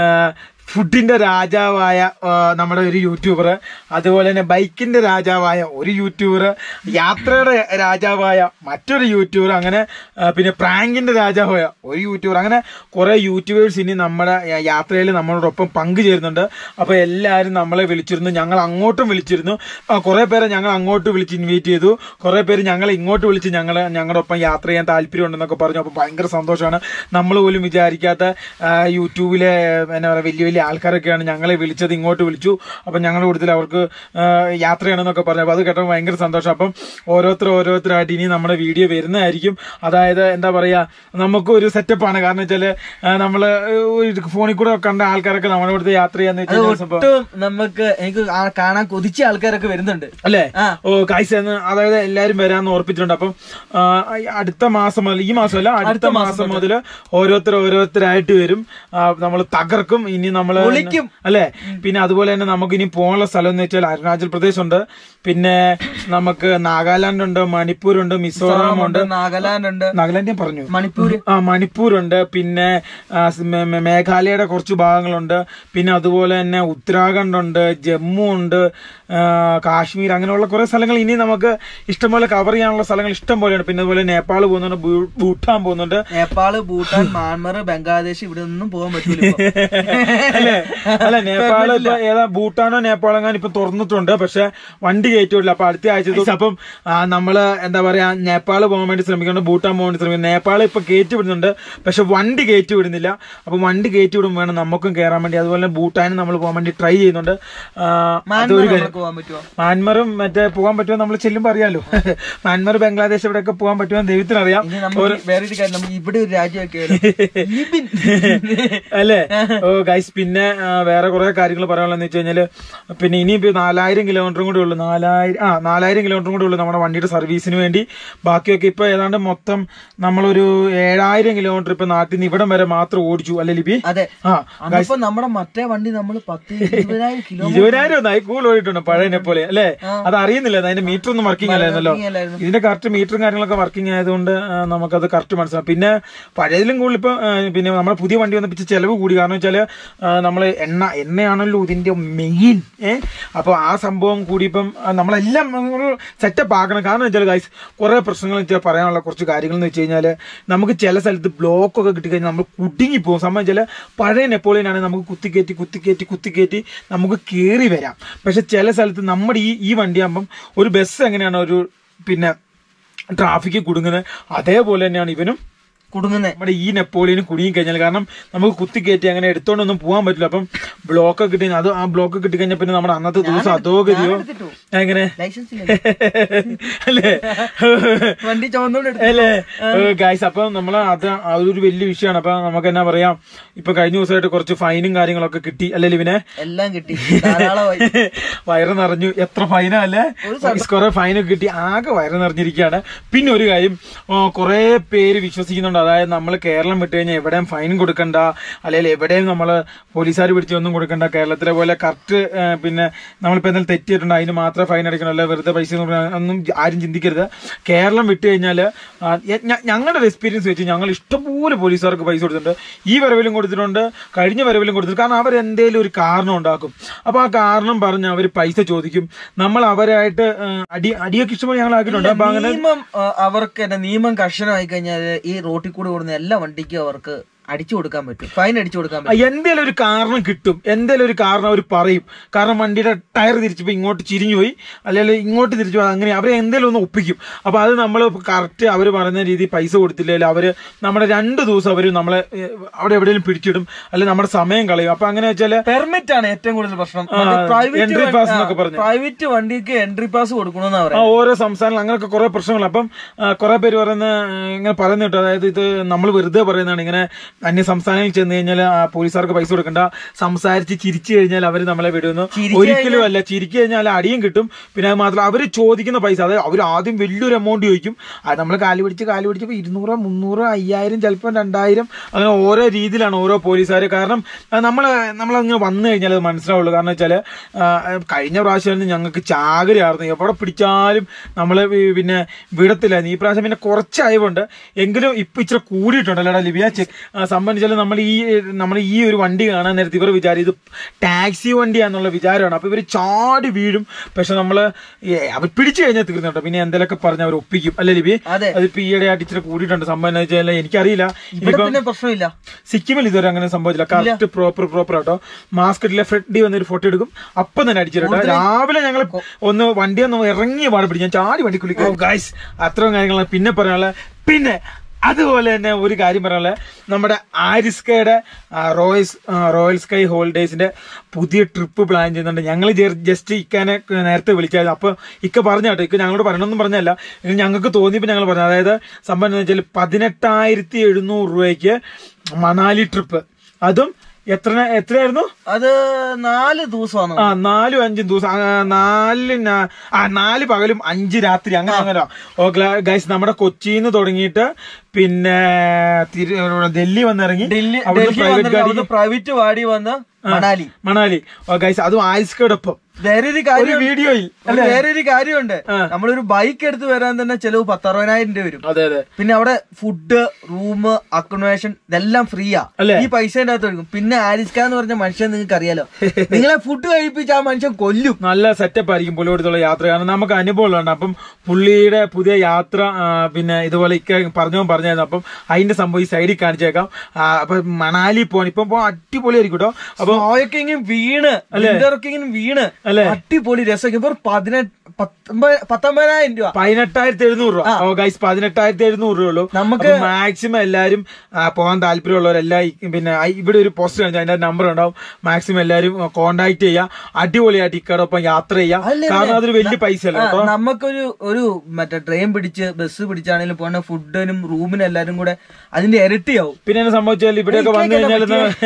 ഫുഡിന്റെ രാജാവായ ആ, നമ്മുടെ ഒരു യൂട്യൂബർ അതുപോലെ തന്നെ ബൈക്കിന്റെ രാജാവായ ഒരു യൂട്യൂബർ യാത്രയുടെ രാജാവായ മറ്റൊരു യൂട്യൂബർ അങ്ങനെ ആ, പിന്നെ പ്രാങ്കിന്റെ രാജാവായ ഒരു യൂട്യൂബർ അങ്ങനെ കുറെ യൂട്യൂബേഴ്സ് ഇനി നമ്മുടെ യാത്രയിൽ നമ്മളോടൊപ്പം പങ്കുചേരുന്നുണ്ട് അപ്പൊ എല്ലാവരും നമ്മളെ വിളിച്ചിരുന്നു ഞങ്ങൾ അങ്ങോട്ടും വിളിച്ചിരുന്നു ആ, കുറെ പേരെ ഞങ്ങൾ അങ്ങോട്ട് വിളിച്ച് ഇൻവൈറ്റ് ചെയ്തു കുറെ പേര് ഞങ്ങളെ ഇങ്ങോട്ട് വിളിച്ച് ഞങ്ങളെ ഞങ്ങളുടെ ഒപ്പം യാത്ര ചെയ്യാൻ താല്പര്യം ഉണ്ടെന്നൊക്കെ പറഞ്ഞു അപ്പൊ ഭയങ്കര സന്തോഷമാണ് നമ്മൾ പോലും വിചാരിക്കാത്ത ആ, യൂട്യൂബിലെ എന്നാ പറയുക വലിയ വലിയ വലിയ ആൾക്കാരൊക്കെയാണ് ഞങ്ങളെ വിളിച്ചത് ഇങ്ങോട്ട് വിളിച്ചു അപ്പം ഞങ്ങളുടെ കൂട്ടത്തിൽ അവർക്ക് ആ, യാത്രയാണെന്നൊക്കെ പറഞ്ഞു അപ്പോൾ അത് കേട്ടപ്പോൾ ഭയങ്കര സന്തോഷം അപ്പം ഓരോരുത്തർ ഓരോരുത്തരായിട്ട് ഇനി നമ്മുടെ വീഡിയോ വരുന്നതായിരിക്കും അതായത് എന്താ പറയാ നമുക്ക് ഒരു സെറ്റപ്പാണ് കാരണം വെച്ചാൽ നമ്മൾ ഫോണിൽ കൂടെ കണ്ട ആൾക്കാരൊക്കെ നമ്മുടെ അടുത്ത് യാത്ര ചെയ്യാന്ന് അത് വെച്ചാൽ സംഭവം ഒട്ടും നമുക്ക് എനിക്ക് ആ- കാണാൻ കൊതിച്ച ആൾക്കാരൊക്കെ വരുന്നുണ്ട് അല്ലേ ആ. ഓ കായ്സ് എന്ന് അതായത് എല്ലാരും വരാന്ന് ഓർപ്പിച്ചിട്ടുണ്ട് അപ്പം ആ, ഈ അടുത്ത മാസം മുതൽ ഈ മാസമല്ല അടുത്ത മാസം മുതൽ ഓരോരുത്തർ ഓരോരുത്തരായിട്ട് വരും നമ്മൾ തകർക്കും ഇനി നമ്മൾ പൊളിക്കും. അല്ലേ പിന്നെ അതുപോലെ തന്നെ നമുക്ക് ഇനി പോകാനുള്ള സ്ഥലം എന്ന് വെച്ചാൽ അരുണാചൽ പ്രദേശ് ഉണ്ട് പിന്നെ നമുക്ക് നാഗാലാൻഡ് ഉണ്ട് മണിപ്പൂർ ഉണ്ട് മിസോറാം ഉണ്ട് നാഗാലാൻഡ് ഉണ്ട് നാഗാലാൻഡ് ഞാൻ പറഞ്ഞു മണിപ്പൂര് ആ മണിപ്പൂരുണ്ട് പിന്നെ ആ, സ് മേ- മേ- മേഘാലയയുടെ കുറച്ച് ഭാഗങ്ങളുണ്ട് പിന്നെ അതുപോലെ തന്നെ ഉത്തരാഖണ്ഡ് ഉണ്ട് ജമ്മു ഉണ്ട് ആ, കാശ്മീർ അങ്ങനെയുള്ള കുറെ സ്ഥലങ്ങൾ ഇനി നമുക്ക് ഇഷ്ടംപോലെ കവർ ചെയ്യാനുള്ള സ്ഥലങ്ങൾ ഇഷ്ടം പോലെയാണ് പിന്നെ അതുപോലെ നേപ്പാൾ പോകുന്നുണ്ട് ഭൂ- ഭൂട്ടാൻ പോകുന്നുണ്ട് നേപ്പാള് ഭൂട്ടാൻ മ്യാൻമർ ബംഗ്ലാദേശ് ഇവിടെ ഒന്നും പോകാൻ പറ്റൂല ഇപ്പൊ. അല്ലേ അല്ല നേപ്പാൾ ഇപ്പൊ ഏതാ ഭൂട്ടാനോ നേപ്പാളോ അങ്ങനെ ഇപ്പൊ തുറന്നിട്ടുണ്ട് പക്ഷെ വണ്ടി കയറ്റിവിടില്ല അപ്പൊ അടുത്ത ആഴ്ച തൊട്ട് അപ്പം ആ, നമ്മള് എന്താ പറയാ നേപ്പാൾ പോകാൻ വേണ്ടി ശ്രമിക്കുന്നുണ്ട് ഭൂട്ടാൻ പോകാൻ വേണ്ടി ശ്രമിക്കുന്നു നേപ്പാൾ ഇപ്പൊ കയറ്റി വിടുന്നുണ്ട് പക്ഷെ വണ്ടി കയറ്റി വിടുന്നില്ല അപ്പൊ വണ്ടി കയറ്റി വിടും വേണം നമുക്കും കയറാൻ വേണ്ടി അതുപോലെ തന്നെ ഭൂട്ടാനും നമ്മൾ പോകാൻ വേണ്ടി ട്രൈ ചെയ്യുന്നുണ്ട് ആ, മ്യാൻമർ അതൊരു കാര്യം നമുക്ക് പോകാൻ പറ്റുമോ മ്യാൻമറും മറ്റേ പോകാൻ പറ്റുമോ നമ്മൾ ചെല്ലുമ്പോ അറിയാലോ മ്യാൻമർ ബംഗ്ലാദേശ് ഇവിടെയൊക്കെ പോകാൻ പറ്റുമോ ദൈവത്തിനറിയാം ഇനി നമ്മൾ വേറെ ഒരു കാര്യം നമുക്ക് ഇവിടെ ഒരു രാജ്യമൊക്കെ ലിബിൻ അല്ലേ ഓ ഗൈസ് പിന്നെ ആ, വേറെ കുറെ കാര്യങ്ങൾ പറയാനുള്ളതെന്ന് വെച്ച് കഴിഞ്ഞാല് പിന്നെ ഇനി ഇപ്പൊ നാലായിരം കിലോമീറ്ററും കൂടി ഉള്ളു നാലായിരം ആ നാലായിരം കിലോമീറ്ററും കൂടി ഉള്ളു നമ്മുടെ വണ്ടിയുടെ സർവീസിന് വേണ്ടി ബാക്കിയൊക്കെ ഇപ്പൊ ഏതാണ്ട് മൊത്തം നമ്മളൊരു ഏഴായിരം കിലോമീറ്റർ ഇപ്പൊ നാട്ടിൽ നിന്ന് ഇവിടം വരെ മാത്രം ഓടിച്ചു അല്ലേ ലിപി അതെ ആ അന്നിപ്പോ നമ്മുടെ മറ്റേ വണ്ടി നമ്മൾ പത്ത് ഇരുപതിനായിരം കിലോ ഇരുപതിനായിരം ഒന്നായി കൂടുതൽ ഓടിയിട്ടുണ്ട് പഴയനെ പോലെ അല്ലേ അത് അറിയുന്നില്ല അതിന്റെ മീറ്റർ ഒന്നും വർക്കിംഗ് അല്ലായിരുന്നല്ലോ working അല്ലായിരുന്നു. ഇതിന്റെ കറക്റ്റ് മീറ്ററും കാര്യങ്ങളൊക്കെ വർക്കിംഗ് ആയതുകൊണ്ട് ആ, നമുക്കത് കറക്റ്റ് മനസ്സിലാവും പിന്നെ പഴയതിലും കൂടുതൽ ഇപ്പൊ ആ, പിന്നെ നമ്മുടെ പുതിയ വണ്ടി വന്നപ്പിച്ച് ചെലവ് കൂടി കാരണം വെച്ചാല് നമ്മൾ എണ്ണ എണ്ണയാണല്ലോ ഇതിന്റെ മെയിൻ ഏ അപ്പൊ ആ സംഭവം കൂടി ഇപ്പം ആ, നമ്മളെല്ലാം സെറ്റപ്പ് ആക്കണം കാരണം വെച്ചാൽ ഗൈസ് കുറെ പ്രശ്നങ്ങൾ വെച്ചാൽ പറയാനുള്ള കുറച്ച് കാര്യങ്ങൾ എന്ന് വെച്ച് കഴിഞ്ഞാല് നമുക്ക് ചില സ്ഥലത്ത് ബ്ലോക്ക് ഒക്കെ കിട്ടിക്കഴിഞ്ഞാൽ നമ്മൾ കുടുങ്ങി പോകും സംഭവം വെച്ചാൽ പഴയ നെപ്പോളിയൻ ആണെങ്കിൽ നമുക്ക് കുത്തിക്കയറ്റി കുത്തിക്കയറ്റി കുത്തിക്കയറ്റി നമുക്ക് കയറി വരാം പക്ഷെ ചില സ്ഥലത്ത് നമ്മുടെ ഈ ഈ വണ്ടിയാകുമ്പം ഒരു ബസ് എങ്ങനെയാണ് ഒരു പിന്നെ ട്രാഫിക്കിൽ കുടുങ്ങുന്നത് അതേപോലെ തന്നെയാണ് ഇവനും കുടുങ്ങുന്നേ നമ്മുടെ ഈ നെപ്പോളിയന് കുടുങ്ങി കഴിഞ്ഞാൽ കാരണം നമുക്ക് കുത്തിക്കയറ്റി അങ്ങനെ എടുത്തോണ്ടൊന്നും പോകാൻ പറ്റില്ല അപ്പം ബ്ലോക്ക് കിട്ടി അത് ആ ബ്ലോക്ക് കിട്ടി കഴിഞ്ഞാൽ പിന്നെ നമ്മുടെ അന്നത്തെ ദിവസം അതോ ഗതിയോ എടുത്തിട്ടു. എങ്ങനെ ലൈസൻസ് ഇല്ല അല്ലേ വണ്ടി ചുവന്നോണ്ട് അല്ലേ ഗായ്സ് അപ്പൊ നമ്മൾ അത് ആ ഒരു വലിയ വിഷയമാണ് അപ്പൊ നമുക്ക് എന്നാ പറയാം ഇപ്പൊ കഴിഞ്ഞ ദിവസമായിട്ട് കുറച്ച് ഫൈനും കാര്യങ്ങളൊക്കെ കിട്ടി അല്ലേ ഇവനെ എല്ലാം കിട്ടി ധാരാളമായി വയറ് നിറഞ്ഞു എത്ര ഫൈനാ അല്ലേ കുറെ ഫൈനൊക്കെ കിട്ടി ആകെ വയറ് നിറഞ്ഞിരിക്കുകയാണ് പിന്നെ ഒരു കാര്യം കുറെ പേര് വിശ്വസിക്കുന്നുണ്ട് അതായത് നമ്മൾ കേരളം വിട്ട് കഴിഞ്ഞാൽ എവിടെയും ഫൈൻ കൊടുക്കണ്ട അല്ലെങ്കിൽ എവിടെയും നമ്മൾ പോലീസുകാർ പിടിച്ച് ഒന്നും കൊടുക്കണ്ട കേരളത്തിലെ പോലെ കറക്റ്റ് പിന്നെ നമ്മളിപ്പോ എന്തെങ്കിലും തെറ്റിയിട്ടുണ്ട് അതിന് മാത്രമേ ഫൈൻ അടിക്കണം അല്ലെ വെറുതെ പൈസ ഒന്നും കൊടുക്കാൻ- ഒന്നും ആരും ചിന്തിക്കരുത് കേരളം വിട്ട് കഴിഞ്ഞാൽ ഞങ്ങളുടെ ഒരു എക്സ്പീരിയൻസ് വെച്ച് ഞങ്ങൾ ഇഷ്ടംപോലെ പോലീസുകാർക്ക് പൈസ കൊടുത്തിട്ടുണ്ട് ഈ വരവിലും കൊടുത്തിട്ടുണ്ട് കഴിഞ്ഞ വരവിലും കൊടുത്തിട്ടുണ്ട് കാരണം അവർ എന്തെങ്കിലും ഒരു കാരണം ഉണ്ടാക്കും അപ്പൊ ആ കാരണം പറഞ്ഞ് അവർ പൈസ ചോദിക്കും നമ്മൾ അവരായിട്ട് ആ, അടി അടിയൊക്കെ ഇഷ്ടംപോലെ ഞങ്ങൾ ആക്കിയിട്ടുണ്ട് അപ്പൊ അങ്ങനെ നിയമം ആ, അവർക്ക് തന്നെ നിയമം കർശനമായി കഴിഞ്ഞാൽ ഈ റോട്ടിൽ കൂടെ ഓടുന്ന എല്ലാ വണ്ടിക്കും അവർക്ക് അടിച്ചു കൊടുക്കാൻ പറ്റും ഫൈൻ അടിച്ചു കൊടുക്കാൻ ആ, പറ്റും എന്തേലും ഒരു കാരണം കിട്ടും എന്തേലും ഒരു കാരണം അവർ പറയും കാരണം വണ്ടിയുടെ ടയർ തിരിച്ചപ്പോ ഇങ്ങോട്ട് ചിരിഞ്ഞു പോയി അല്ലെങ്കിൽ ഇങ്ങോട്ട് തിരിച്ചു പോയി അങ്ങനെ അവരെ എന്തേലും ഒന്ന് ഒപ്പിക്കും അപ്പൊ അത് നമ്മൾ കറക്റ്റ് അവർ പറയുന്ന രീതി പൈസ കൊടുത്തില്ലെങ്കിൽ അവര് നമ്മുടെ രണ്ട് ദിവസം അവർ നമ്മളെ ഏ, അവിടെ എവിടെയെങ്കിലും പിടിച്ചിടും അല്ലെങ്കിൽ നമ്മുടെ സമയം കളയും അപ്പൊ അങ്ങനെ വെച്ചാല് പെർമിറ്റ് ആണ് ഏറ്റവും കൂടുതൽ പ്രശ്നം ആ, entry pass എന്നൊക്കെ പറഞ്ഞു. പ്രൈവറ്റ് വണ്ടിക്ക് എൻട്രി പാസ് കൊടുക്കണമെന്നാ ആ പറയാം ഓരോ സംസ്ഥാനങ്ങൾ അങ്ങനെയൊക്കെ കുറെ പ്രശ്നങ്ങൾ അപ്പം ആ, കുറെ പേര് പറയുന്ന ആ, ഇങ്ങനെ പറയുന്ന കേട്ടോ അതായത് ഇത് നമ്മൾ വെറുതെ പറയുന്നതാണ് ഇങ്ങനെ അന്യ സംസ്ഥാനങ്ങളിൽ ചെന്ന് കഴിഞ്ഞാൽ പോലീസുകാർക്ക് പൈസ കൊടുക്കണ്ട സംസാരിച്ച് ചിരിച്ചു കഴിഞ്ഞാൽ അവർ നമ്മളെ വിടുന്നു ചിരിച്ച് ഒരിക്കലും അല്ല ചിരിച്ചു കഴിഞ്ഞാൽ അടിയും കിട്ടും പിന്നെ അത് മാത്രം അവർ ചോദിക്കുന്ന പൈസ അതായത് അവർ ആദ്യം വലിയൊരു എമൗണ്ട് ചോദിക്കും അത് നമ്മൾ കാല് പിടിച്ച് കാല് പിടിച്ചപ്പോൾ ഇരുന്നൂറ് മുന്നൂറ് അയ്യായിരം ചിലപ്പോൾ രണ്ടായിരം അങ്ങനെ ഓരോ രീതിയിലാണ് ഓരോ പോലീസുകാർ കാരണം നമ്മൾ നമ്മളങ്ങനെ വന്നു കഴിഞ്ഞാൽ അത് മനസ്സിലാവുള്ളൂ കാരണം വെച്ചാൽ കഴിഞ്ഞ പ്രാവശ്യം ഞങ്ങൾക്ക് ചാകരയായിരുന്നു എവിടെ പിടിച്ചാലും നമ്മൾ പിന്നെ വിടത്തില്ലായിരുന്നു ഈ പ്രാവശ്യം പിന്നെ കുറച്ച് അയവുണ്ട് എങ്കിലും ഇപ്പൊ ഇച്ചിരി കൂടിയിട്ടുണ്ടല്ലോടാ ലിബിയ ചെക്ക് സംബന്ധിച്ചാൽ നമ്മൾ ഈ നമ്മൾ ഈ ഒരു വണ്ടി കാണാൻ നേരത്തെ ഇവർ വിചാരം ഇത് ടാക്സി വണ്ടിയാന്നുള്ള വിചാരമാണ് അപ്പൊ ഇവർ ചാടി വീഴും പക്ഷെ നമ്മള് ഏ, അവർ പിടിച്ചു കഴിഞ്ഞാൽ തീർന്നുട്ടോ പിന്നെ എന്തെങ്കിലുമൊക്കെ പറഞ്ഞ് അവർ ഒപ്പിക്കും അല്ലേ ലിബി അതെ. അതിപ്പോ ഈയിടെ ആയിട്ട് ഇച്ചിരി കൂടിയിട്ടുണ്ട് സംഭവം എന്ന് വെച്ചാൽ എനിക്കറിയില്ല ഇവിടെ ഇനിയിപ്പം പിന്നെ പ്രശ്നമില്ല സിക്കിമിൽ ഇതുവരെ അങ്ങനെ സംഭവിച്ചില്ല കറക്റ്റ് പ്രോപ്പർ പ്രോപ്പർ ആട്ടോ മാസ്കറ്റിലെ ഫ്രണ്ടി വന്നൊരു ഫോട്ടോ എടുക്കും അപ്പം തന്നെ അടിച്ചിട്ടോ രാവിലെ ഞങ്ങൾ ഒന്ന് വണ്ടി ഒന്ന് ഇറങ്ങിയ പാട് പിടിക്കും ഞാൻ ചാടി വണ്ടി കുളിക്കും ഗൈസ് അത്രയും കാര്യങ്ങളാണ് പിന്നെ പറയാനുള്ള പിന്നെ അതുപോലെ തന്നെ ഒരു കാര്യം പറയാനുള്ളത് നമ്മുടെ ആരിസ്കയുടെ റോയൽസ് റോയൽ സ്കൈ ഹോളിഡേയ്സിന്റെ പുതിയ ട്രിപ്പ് പ്ലാൻ ചെയ്യുന്നുണ്ട് ഞങ്ങൾ ജസ്റ്റ് ഇക്കാനെ നേരത്തെ വിളിച്ചായിരുന്നു അപ്പൊ ഇക്ക പറഞ്ഞ കേട്ടോ ഇക്ക ഞങ്ങളോട് പറയണമെന്നും പറഞ്ഞല്ല ഇത് ഞങ്ങൾക്ക് തോന്നിയപ്പോൾ ഞങ്ങൾ പറഞ്ഞു അതായത് സംഭവം എന്താ വെച്ചാൽ പതിനെട്ടായിരത്തി എഴുന്നൂറ് രൂപയ്ക്ക് മണാലി ട്രിപ്പ് അതും എത്ര എത്രയായിരുന്നു അത് നാല് ദിവസമാണ് ആ നാലും അഞ്ചും ദിവസം ആ, നാല് ന- ആ നാല് പകലും അഞ്ച് രാത്രി അങ്ങനെ അങ്ങനെ ഓ ഗൈസ് നമ്മുടെ കൊച്ചിന്ന് തുടങ്ങിയിട്ട് പിന്നെ തിരു ഡൽഹി വന്നിറങ്ങി ഡൽഹി അവിടുന്ന് ഡൽഹി പ്രൈവറ്റ് ഗാഡി വന്നിട്ട് പ്രൈവറ്റ് വാടി വന്ന് മണാലി മണാലി ഓ ഗൈസ് അതും ആയിസ്കോടൊപ്പം വേറെ ഒരു ഒരു കാര്യം വീഡിയോയിൽ ഒരു വേറെ ഒരു കാര്യമുണ്ട് ആ. നമ്മളൊരു ബൈക്ക് എടുത്ത് വരാൻ തന്നെ ചെലവ് പത്തറുപതിനായിരം രൂപ വരും അതെ അതെ പിന്നെ അവിടെ ഫുഡ് റൂം അക്കോമഡേഷൻ ഇതെല്ലാം ഫ്രീയാ അല്ലേ? ഈ പൈസേന്റെ അകത്ത് എടുക്കും പിന്നെ ആരിസ്ക എന്ന് പറഞ്ഞ മനുഷ്യൻ നിങ്ങൾക്ക് അറിയാലോ നിങ്ങളെ ഫുഡ് കഴിപ്പിച്ച് ആ മനുഷ്യൻ കൊല്ലും നല്ല സെറ്റപ്പ് ആയിരിക്കും പുള്ളിയോടത്തുള്ള യാത്ര കാരണം നമുക്ക് അനുഭവം ഉള്ളതാണ് അപ്പം പുള്ളിയുടെ പുതിയ യാത്ര ആ, പിന്നെ ഇതുപോലെ ഇക്ക പറഞ്ഞോ പറഞ്ഞായിരുന്നു അപ്പം അതിന്റെ സംഭവം ഈ സൈഡിൽ കാണിച്ചേക്കാം ആ, അപ്പൊ മണാലി പോകാൻ ഇപ്പം പോകാൻ അടിപൊളിയായിരിക്കും കേട്ടോ അപ്പൊ സ്നോയൊക്കെങ്കിലും വീണ് വിന്ററൊക്കെങ്കിലും വീണ് അല്ലേ? അടിപൊളി രസം ഇപ്പൊ ഒരു പതിനെട്ട് പത്തൊമ്പത് പത്തൊമ്പതിനായിരം രൂപ പതിനെട്ടായിരത്തി എഴുന്നൂറ് രൂപ ഓ ഗൈസ് പതിനെട്ടായിരത്തി എഴുന്നൂറ് രൂപ ഉള്ളൂ നമുക്ക് മാക്സിമം എല്ലാരും ആ, പോകാൻ താല്പര്യമുള്ളവരെല്ലാം ഈ- പിന്നെ ആ, ഇവിടെ ഒരു പോസ്റ്റ് കാണിച്ചാൽ അതിന്റെ നമ്പർ ഉണ്ടാവും മാക്സിമം എല്ലാരും കോണ്ടാക്ട് ചെയ്യുക അടിപൊളിയായിട്ട് ഇക്കടൊപ്പം യാത്ര ചെയ്യാം അല്ലേ, കാരണം അതൊരു വലിയ പൈസ അല്ല ആ, കേട്ടോ നമുക്കൊരു ഒരു മറ്റേ ട്രെയിൻ പിടിച്ച് ബസ് പിടിച്ചാണെങ്കിലും പോണ ഫുഡിനും റൂമിനും എല്ലാരും കൂടെ അതിന്റെ ഇരട്ടിയാവും പിന്നെ എന്നാ സംഭവിച്ചാൽ ഇവിടെയൊക്കെ വന്നു കഴിഞ്ഞാൽ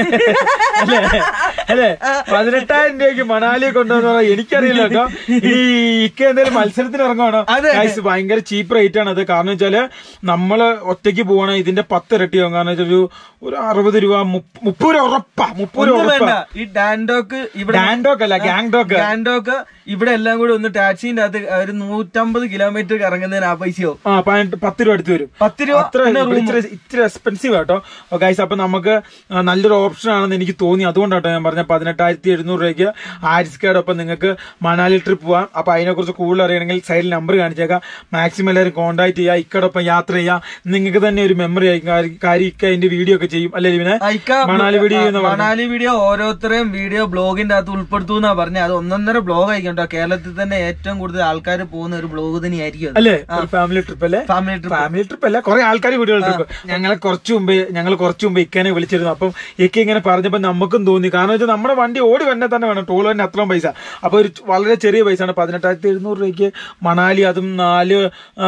അല്ലേ അല്ലേ പതിനെട്ടായിരം രൂപയ്ക്ക് മണാലി കൊണ്ടുവന്ന് പറഞ്ഞാൽ എനിക്കറിയില്ല കേട്ടോ ഈ ഇക്ക എന്തെങ്കിലും മത്സരത്തിന് ഇറങ്ങുവാണോ അതെ, അതെ. Guys, ഭയങ്കര ചീപ്പ് റേറ്റ് ആണ് അത് കാരണം വെച്ചാല് നമ്മള് ഒറ്റയ്ക്ക് പോവാണ് ഇതിന്റെ പത്ത് ഇരട്ടിയാവും കാരണം വെച്ചാൽ ഒരു ഒരു അറുപത് രൂപ മുപ്പ- മുപ്പത് രൂപ ഉറപ്പാ മുപ്പത് രൂപ ഒന്നും വേണ്ട ഉറപ്പാ ഈ ഡാൻഡോക്ക് ഇവിടെ ഡാൻഡോക്ക് അല്ല ഗാങ്ടോക്ക് ഗാൻഡോക്ക് ഇവിടെ എല്ലാം കൂടി ഒന്ന് ടാക്സിന്റെ അകത്ത് ഒരു നൂറ്റമ്പത് കിലോമീറ്റർ ഇറങ്ങുന്നതിന് ആ പൈസയാവും ആ പതിനെട്ട് പത്ത് രൂപ അടുത്ത് വരും പത്ത് രൂപ അത്ര പിന്നെ ഇവിടെ room. ഇച്ചിരി ഇത്തിരി എക്സ്പെൻസീവ് ആട്ടോ ഗൈസ് അപ്പൊ നമുക്ക് ആ, നല്ലൊരു ഓപ്ഷൻ ആണെന്ന് എനിക്ക് തോന്നി അതുകൊണ്ടാട്ടോ ഞാൻ പറഞ്ഞ പതിനെട്ടായിരത്തി എഴുന്നൂറ് രൂപയ്ക്ക് ആരിസ്കയോടൊപ്പം നിങ്ങൾക്ക് മണാലി ട്രിപ്പ് പോവാം അപ്പൊ അതിനെക്കുറിച്ച് കൂടുതൽ അറിയണമെങ്കിൽ സൈഡിൽ നമ്പർ കാണിച്ചേക്കാം മാക്സിമം എല്ലാവരും കോൺടാക്ട് ചെയ്യുക ഇക്കടൊപ്പം യാത്ര ചെയ്യുക നിങ്ങൾക്ക് തന്നെ ഒരു മെമ്മറി ആയിരിക്കും കാര്യം- കാര്യം ഇക്ക അതിന്റെ വീഡിയോ ഒക്കെ ചെയ്യും അല്ലേ ഇവനെ ആ, ഇക്ക മണാലി വീഡിയോ ആ, എന്ന് പറഞ്ഞു മണാലി വീഡിയോ ഓരോരുത്തരെയും വീഡിയോ ബ്ലോഗിന്റെ അകത്ത് ഉൾപ്പെടുത്തു എന്നാ പറഞ്ഞത് അത് ഒന്നൊന്നര ബ്ലോഗ് ആയിരിക്കും കേട്ടോ കേരളത്തിൽ തന്നെ ഏറ്റവും കൂടുതൽ ആൾക്കാർ പോകുന്ന ഒരു ബ്ലോഗ് തന്നെയായിരിക്കും അത്. അല്ലേ ഒരു ഫാമിലി ട്രിപ്പ് അല്ലേ ഫാമിലി ട്രിപ്പ് ഫാമിലി ട്രിപ്പ് അല്ല കുറെ ആൾക്കാർ വീടുകൾ ട്രിപ്പ് ഞങ്ങളെ കുറച്ച് മുമ്പേ ഞങ്ങൾ കുറച്ച് മുമ്പ് ഇക്കനെ വിളിച്ചിരുന്നു അപ്പം ഇക്ക ഇങ്ങനെ പറഞ്ഞപ്പോ നമുക്കും തോന്നി കാരണം വെച്ചാൽ നമ്മുടെ വണ്ടി ഓടി വന്നെ തന്നെ വേണം ടോൾ തന്നെ അത്രയും പൈസ അപ്പൊ ഒരു വളരെ ചെറിയ പൈസ ആണ് പതിനെട്ടായിരത്തി എഴുന്നൂറ് രൂപയ്ക്ക് മണാലി അതും നാല് ആ,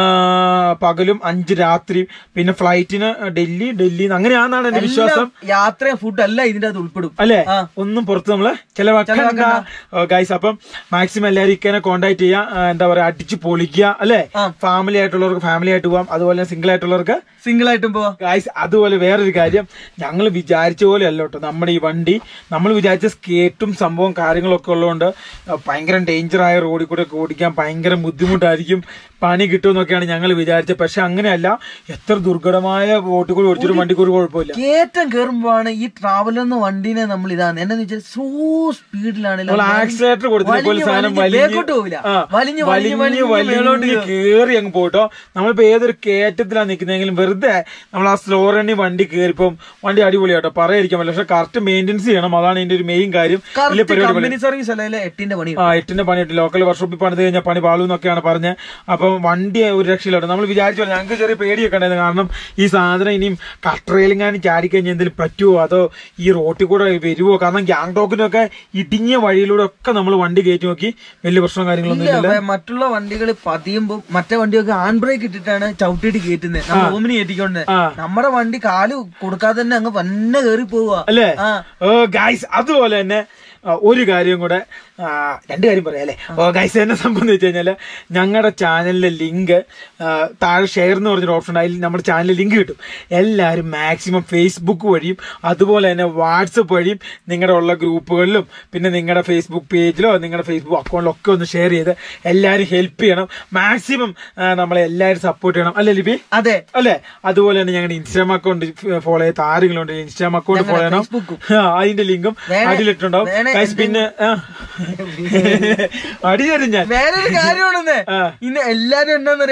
പകലും അഞ്ച് രാത്രി പിന്നെ ഫ്ലൈറ്റിന് ഡൽഹി ഡൽഹി അങ്ങനെയാണെന്നാണ് എന്റെ വിശ്വാസം യാത്ര ഫുഡ് അല്ല ഇതിന്റെ അകത്ത് ഉൾപ്പെടും അല്ലേ ആ. ഒന്നും പുറത്ത് നമ്മള് ചെലവാക്കണ്ട ഗൈസ് അപ്പം മാക്സിമം എല്ലാവരും ഇക്കനെ കോണ്ടാക്ട് ചെയ്യാം ആ, എന്താ പറയാ അടിച്ച് പൊളിക്കുക അല്ലേ ആ. ഫാമിലി ആയിട്ടുള്ളവർക്ക് ഫാമിലി ആയിട്ട് പോവാം അതുപോലെ സിംഗിൾ ആയിട്ടുള്ളവർക്ക് സിംഗിൾ ആയിട്ടും പോവാ ഗൈസ് അതുപോലെ വേറൊരു കാര്യം ഞങ്ങൾ വിചാരിച്ച പോലെ അല്ല കേട്ടോ നമ്മുടെ ഈ വണ്ടി നമ്മൾ വിചാരിച്ച സ്കേറ്റും സംഭവം കാര്യങ്ങളൊക്കെ ഉള്ളതുകൊണ്ട് ഭയങ്കര ഡേഞ്ചർ ആയ റോഡിൽ കൂടെ ഒക്കെ ഓടിക്കാൻ ഭയങ്കര ബുദ്ധിമുട്ടായിരിക്കും പണി കിട്ടുമെന്നൊക്കെയാണ് ഞങ്ങൾ വിചാരിച്ചത് പക്ഷെ അങ്ങനെയല്ല എത്ര ദുർഘടമായ റോഡിൽ കൂടി ഓടിച്ചിട്ട് വണ്ടിക്ക് ഒരു കുഴപ്പമില്ല കേറ്റം കയറുമ്പോഴാണ് ഈ ട്രാവലർ എന്ന വണ്ടീനെ നമ്മൾ ഇതാണ് എന്നാന്ന് വെച്ചാൽ സോ സ്പീഡിലാണ് നമ്മൾ ആക്സിലേറ്റർ കൊടുത്തിട്ട് പോലെ സാധനം വലിഞ്ഞ് പോവില്ല ആ, വലിഞ്ഞ് വലിഞ്ഞ് വലിഞ്ഞ് വലിഞ്ഞ് മേലോട്ട് വലിഞ്ഞ് കേറി അങ്ങ് പോട്ടോ നമ്മളിപ്പോ ഏതൊരു കയറ്റത്തിലാണ് നിൽക്കുന്നതെങ്കിലും വെറുതെ നമ്മൾ ആ സ്ലോ റണ്ണി വണ്ടി കയറിപ്പം വണ്ടി അടിപൊളിയാട്ടോ പറയാതിരിക്കാൻ പറ്റില്ല പക്ഷെ കറക്റ്റ് മെയിൻ്റെനൻസ് ചെയ്യണം അതാണ് ഇതിന്റെ ഒരു മെയിൻ കാര്യം വലിയ പരിപാടി കമ്പനി സർവീസ് അല്ലേ എട്ടിന്റെ പണി ആ എട്ടിന്റെ പണിയിട്ട് ലോക്കൽ വർക്ക്ഷോപ്പിൽ പണിത് കഴിഞ്ഞാൽ പണി പാളൂ എന്നൊക്കെയാണ് പറഞ്ഞത് അപ്പം വണ്ടി ഒരു രക്ഷയിലോട്ട് നമ്മൾ വിചാരിച്ചു പോലെ ഞങ്ങൾക്ക് ചെറിയ പേടിയൊക്കെ ഉണ്ടായിരുന്നു കാരണം ഈ സാധനം ഇനിയും കട്ടറയിലെങ്ങാനും ചാടിക്കഴിഞ്ഞാൽ എന്തെങ്കിലും പറ്റുമോ അതോ ഈ റോട്ടിൽ കൂടെ വരുമോ കാരണം ഗ്യാങ്ടോക്കിനൊക്കെ ഇടുങ്ങിയ വഴിയിലൂടെ ഒക്കെ നമ്മൾ വണ്ടി കയറ്റി നോക്കി വലിയ പ്രശ്നവും കാര്യങ്ങളൊന്നും ഇല്ല ഇല്ല വേ- മറ്റുള്ള വണ്ടികൾ പതിയുമ്പോ മറ്റേ വണ്ടിയൊക്കെ ഹാൻഡ് ബ്രേക്ക് ഇട്ടിട്ടാണ് ചവിട്ടിയിട്ട് കയറ്റുന്നത് നമ്മൾ റൂമിന് കയറ്റിക്കൊണ്ട് ആ. നമ്മുടെ വണ്ടി കാല് കൊടുക്കാതെ തന്നെ അങ്ങ് വന്നെ കയറി പോവുക അല്ലേ ആ. ഓ ഗൈസ് അതുപോലെ തന്നെ ആ, ഒരു കാര്യം കൂടെ ആ, രണ്ട് കാര്യം പറയാം അല്ലേ ഓ ഗൈസ് എന്നെ സംബന്ധിച്ച് വെച്ച് കഴിഞ്ഞാല് ഞങ്ങളുടെ ചാനലിലെ ലിങ്ക് താഴെ ഷെയർ എന്ന് പറഞ്ഞൊരു ഓപ്ഷൻ ഉണ്ട് അതിൽ നമ്മുടെ ചാനലിൽ ലിങ്ക് കിട്ടും എല്ലാവരും മാക്സിമം ഫേസ്ബുക്ക് വഴിയും അതുപോലെ തന്നെ വാട്സപ്പ് വഴിയും നിങ്ങളുടെ ഉള്ള ഗ്രൂപ്പുകളിലും പിന്നെ നിങ്ങളുടെ ഫേസ്ബുക്ക് പേജിലോ നിങ്ങളുടെ ഫേസ്ബുക്ക് അക്കൗണ്ടിലോ ഒക്കെ ഒന്ന് ഷെയർ ചെയ്ത് എല്ലാവരും ഹെൽപ്പ് ചെയ്യണം മാക്സിമം നമ്മളെ എല്ലാവരും സപ്പോർട്ട് ചെയ്യണം അല്ലേ ലിപി അതെ അല്ലെ അതുപോലെ തന്നെ ഞങ്ങളുടെ ഇൻസ്റ്റാഗ്രാം അക്കൗണ്ട് ഫോളോ ചെയ്ത ആരെങ്കിലും ഇൻസ്റ്റാഗ്രാം അക്കൗണ്ട് ഫോളോ ചെയ്യണം ഫേസ്ബുക്കും. ആ, അതിന്റെ ലിങ്കും വേണേ- അടിയിലിട്ടുണ്ടാവും വേണേ Guys, പിന്നെ ആ. അടി തരും ഞാൻ വേറൊരു കാര്യമാണെന്ന് ആ. ഇന്ന് എല്ലാരും എന്താന്നറിയോ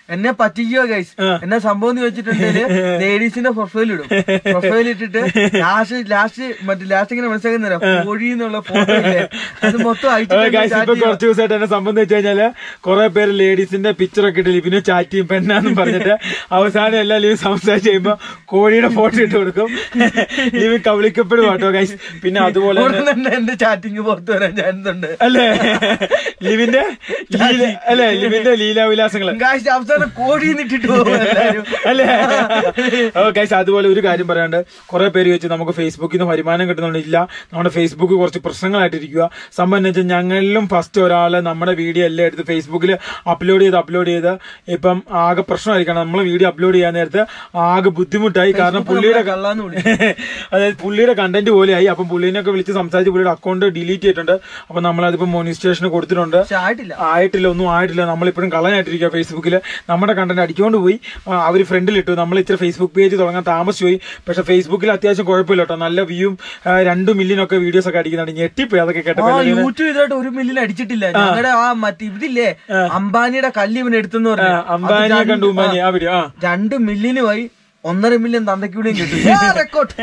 എന്നെ പറ്റിക്കോ ഗൈസ് എന്നെ സംഭവം എന്ന് വെച്ചിട്ടുണ്ടെങ്കിൽ ലേഡീസിന്റെ പ്രൊഫൈൽ ഇടും പ്രൊഫൈൽ ഇട്ടിട്ട് ലാസ്റ്റ് ലാസ്റ്റ് മറ്റേ ലാസ്റ്റ് ഇങ്ങനെ മനസ്സിലാക്കുന്ന കോഴി എന്നുള്ള ഫോട്ടോ ഇല്ലേ അത് മൊത്തം അയച്ചിട്ട് എന്നെ ഗൈസ് chat ഇപ്പൊ ചെയ്യുക. കുറച്ച് ദിവസമായിട്ട് എന്നെ സംബന്ധിച്ച് കഴിഞ്ഞാല് കുറെ പേര് ലേഡീസിന്റെ പിക്ചർ ഒക്കെ ഇട്ട് ലിപിന് ചാറ്റ് ചെയ്യും പെണ്ണാന്നും പറഞ്ഞിട്ട് അവസാനം എല്ലാ ലിവി സംസാരിച്ച് കഴിയുമ്പോ കോഴിയുടെ ഫോട്ടോ ഇട്ട് കൊടുക്കും ലിവി കവിളിക്കപ്പെടും കേട്ടോ ഗൈസ് പിന്നെ അതുപോലെ തന്നെ ഉടൻ തന്നെ എന്റെ ചാറ്റിങ് പുറത്തു വരാൻ ചാൻസ് ഉണ്ട് അല്ലേ ലിവിന്റെ ലീല- അല്ലേ ലിവിന്റെ ലീലാവിലാസങ്ങള് ഗായ്സ് അവസാനം കോഴി നിട്ടിട്ട് പോകും എല്ലാരും അല്ലേ ഓ ഗൈസ് അതുപോലെ ഒരു കാര്യം പറയാണ്ട് കുറെ പേര് ചോദിച്ചു നമുക്ക് ഫേസ്ബുക്കിൽ നിന്ന് വരുമാനം കിട്ടുന്നുണ്ടില്ല നമ്മുടെ ഫേസ്ബുക്ക് കുറച്ച് പ്രശ്നങ്ങളായിട്ടിരിക്കുക സംഭവം എന്ന് വെച്ചാൽ ഞങ്ങളിലും ഫസ്റ്റ് ഒരാള് നമ്മുടെ വീഡിയോ എല്ലാം എടുത്ത് ഫേസ്ബുക്കിൽ അപ്ലോഡ് ചെയ്ത് അപ്ലോഡ് ചെയ്ത് ഇപ്പം ആകെ പ്രശ്നമായിരിക്കണം നമ്മൾ വീഡിയോ അപ്ലോഡ് ചെയ്യാൻ നേരത്ത് ആകെ ബുദ്ധിമുട്ടായി കാരണം പുള്ളിയുടെ കള്ളാന്ന് വിളി അതായത് പുള്ളിയുടെ കണ്ടന്റ് പോലെയായി അപ്പം പുള്ളിനൊക്കെ വിളിച്ച് സംസാരിച്ച് പുള്ളിയുടെ അക്കൗണ്ട് ഡിലീറ്റ് ചെയ്തിട്ടുണ്ട് അപ്പൊ നമ്മൾ അതിപ്പോ മോണിസ്റ്റേഷന് കൊടുത്തിട്ടുണ്ട് പക്ഷെ ആയിട്ടില്ല ആയിട്ടില്ല ഒന്നും ആയിട്ടില്ല നമ്മളിപ്പോഴും കള്ളനായിട്ടിരിക്കുക ഫേസ്ബുക്കിൽ നമ്മുടെ കണ്ടന്റ് അടിച്ചുകൊണ്ട് പോയി ആ, അവര് ഫ്രണ്ടിലിട്ടു നമ്മൾ ഇച്ചിരി ഫേസ്ബുക്ക് പേജ് തുടങ്ങാൻ താമസിച്ചു പോയി പക്ഷെ ഫേസ്ബുക്കിൽ അത്യാവശ്യം കുഴപ്പമില്ല കേട്ടോ നല്ല വ്യൂവും രണ്ട് മില്യൺ ഒക്കെ വീഡിയോസ് ഒക്കെ അടിക്കുന്നുണ്ട് ഞെട്ടിപ്പോയി അതൊക്കെ ആ കേട്ടപ്പോൾ യൂട്യൂബ് ഇതായിട്ട് ഒരു മില്യൺ അടിച്ചിട്ടില്ല ഞങ്ങളുടെ ആ മറ്റേ ഇതില്ലേ അംബാനിയുടെ കല്ല് ഇവൻ എടുത്തെന്ന് ആ, പറഞ്ഞു അംബാനിയെ കണ്ടു ഉമ്മാനി ആ വീഡിയോ ആ രണ്ട് മില്യന് പോയി ഒന്നര മില്യൺ തന്തയ്ക്കൂടെയും കിട്ടും റെക്കോർഡ്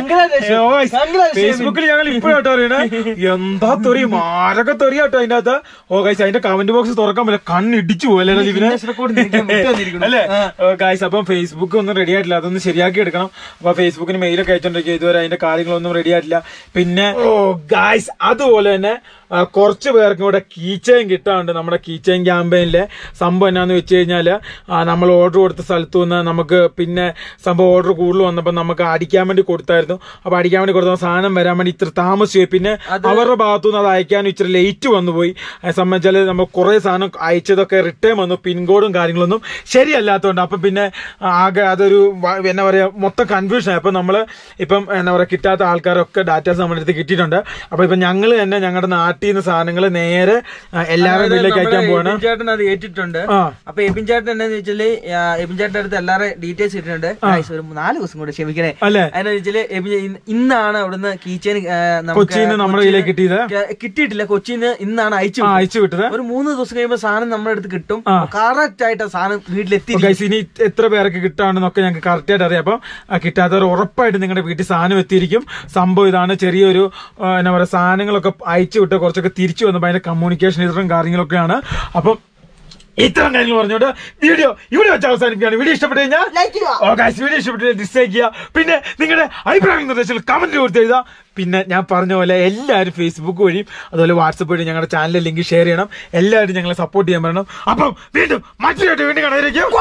ഫേസ്ബുക്കിൽ ഞങ്ങൾ ഇപ്പോഴാട്ടോ അറിയണേ എന്താ തെറി മാരൊക്കെ തെറി കേട്ടോ അതിന്റെ അകത്ത് ഓ ഗൈസ് അതിന്റെ കമന്റ് ബോക്സ് തുറക്കാൻ പറ്റില്ല കണ്ണിടിച്ചു പോലെ ഇതിനെ അല്ലേ ഗൈസ് അപ്പം ഫേസ്ബുക്ക് ഒന്നും റെഡി ആയിട്ടില്ല അതൊന്ന് ശരിയാക്കി എടുക്കണം അപ്പൊ ഫേസ്ബുക്കിന് മെയിലൊക്കെ അയച്ചോണ്ടിരിക്കുക ഇതുവരെ അതിന്റെ കാര്യങ്ങളൊന്നും റെഡി ആയിട്ടില്ല പിന്നെ ഓ ഗൈസ് അതുപോലെ തന്നെ ആ, കുറച്ച് പേർക്ക് ഇവിടെ കീച്ചയും കിട്ടാറുണ്ട് നമ്മുടെ കീച്ചയും ക്യാമ്പയിനിലെ സംഭവം എന്നാന്ന് വെച്ച് കഴിഞ്ഞാല് ആ, നമ്മൾ ഓർഡർ കൊടുത്ത സ്ഥലത്തു നിന്ന് നമുക്ക് പിന്നെ സംഭവം ഓർഡർ കൂടുതൽ വന്നപ്പോൾ നമുക്ക് അടിക്കാൻ വേണ്ടി കൊടുത്തായിരുന്നു അപ്പൊ അടിക്കാൻ വേണ്ടി കൊടുത്ത സാധനം വരാൻ വേണ്ടി ഇത്ര താമസിച്ചു പിന്നെ അവരുടെ ഭാഗത്തു നിന്ന് അത് അയക്കാൻ ഇച്ചിരി ലേറ്റ് വന്നു പോയി അത് സംബന്ധിച്ചാൽ നമ്മൾ കുറെ സാധനം അയച്ചതൊക്കെ റിട്ടേൺ വന്നു പിൻകോഡും കാര്യങ്ങളൊന്നും ശരിയല്ലാത്തതുകൊണ്ട് അപ്പൊ പിന്നെ ആകെ അതൊരു വ- എന്നാ പറയാ മൊത്തം കൺഫ്യൂഷൻ ആയി അപ്പൊ നമ്മള് ഇപ്പം എന്നാ പറയാ കിട്ടാത്ത ആൾക്കാരൊക്കെ ഡാറ്റാസ് നമ്മുടെ അടുത്ത് കിട്ടിയിട്ടുണ്ട് അപ്പൊ ഇപ്പൊ ഞങ്ങൾ തന്നെ ഞങ്ങളുടെ നാട്ടിൽ നിന്ന് സാധനങ്ങൾ നേരെ ആ, എല്ലാവരുടെ വീട്ടിലേക്ക് അയക്കാൻ പോവാണ് എബിൻ ചേട്ടൻ അത് ഏറ്റിട്ടുണ്ട് ആ അപ്പൊ എബിൻ ചേട്ടൻ എന്താന്ന് വെച്ചാല് ആ, എബിൻ ചേട്ടന്റെ അടുത്ത് എല്ലാവരുടെ ഡീറ്റെയിൽസ് ഇട്ടിട്ടുണ്ട് Guys, ഒരു നാല് ദിവസം കൂടെ ക്ഷമിക്കണേ അല്ലേ അതിനെന്ന് വെച്ചാല് എബിൻ ഇന്ന് ഇന്നാണ് അവിടുന്ന് കീച്ചേന് കൊച്ചിയിൽ നിന്ന് നമ്മുടെ കയ്യിലേക്ക് കിട്ടിയത് കിട്ടിയിട്ടില്ല കൊച്ചിന്ന് ഇന്നാണ് അയച്ചു ആ വിട്ടത്. അയച്ചു വിട്ടത് ഒരു മൂന്ന് ദിവസം കഴിയുമ്പോ സാധനം നമ്മുടെ അടുത്ത് കിട്ടും ആ. കറക്റ്റ് ആയിട്ട് ആ സാധനം വീട്ടിലെത്തി ഗൈസ് ഇനി എത്ര പേർക്ക് കിട്ടാണെന്നൊക്കെ ഞങ്ങൾക്ക് കറക്റ്റ് ആയിട്ട് അറിയാം അപ്പം ആ, കിട്ടാത്തവർ ഉറപ്പായിട്ട് നിങ്ങളുടെ വീട്ടിൽ സാധനം എത്തിയിരിക്കും സംഭവം ഇതാണ് ചെറിയൊരു ആ, എന്നാ പറയാ സാധനങ്ങളൊക്കെ അയച്ചു വിട്ട് കുറച്ചൊക്കെ തിരിച്ചു വന്നപ്പോൾ അതിന്റെ കമ്മ്യൂണിക്കേഷൻ ഇത്തരം കാര്യങ്ങളൊക്കെയാണ് അപ്പം ഇത്തരം കാര്യങ്ങൾ പറഞ്ഞുകൊണ്ട് വീഡിയോ ഇവിടെ വെച്ച് അവസാനിപ്പിക്കുകയാണ് വീഡിയോ ഇഷ്ടപ്പെട്ടു കഴിഞ്ഞാൽ ഓ ഗൈസ് വീഡിയോ ഇഷ്ടപ്പെട്ടു ഡിസ്ലൈക്ക് ചെയ്യുക പിന്നെ നിങ്ങളുടെ അഭിപ്രായ നിർദ്ദേശങ്ങൾ കമന്റ് കൊടുത്ത് എഴുതുക പിന്നെ ഞാൻ പറഞ്ഞ പോലെ എല്ലാവരും ഫേസ്ബുക്ക് വഴിയും അതുപോലെ വാട്സപ്പ് വഴി ഞങ്ങളുടെ ചാനലിൽ ലിങ്ക് ഷെയർ ചെയ്യണം എല്ലാവരും ഞങ്ങളെ സപ്പോർട്ട് ചെയ്യാൻ പറയണം അപ്പം വീണ്ടും മറ്റൊരു വീണ്ടും കാണാതിരിക്കും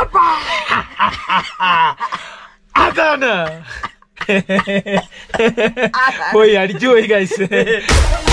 അതാണ് പോയി അടിച്ചു പോയി ഗൈസ്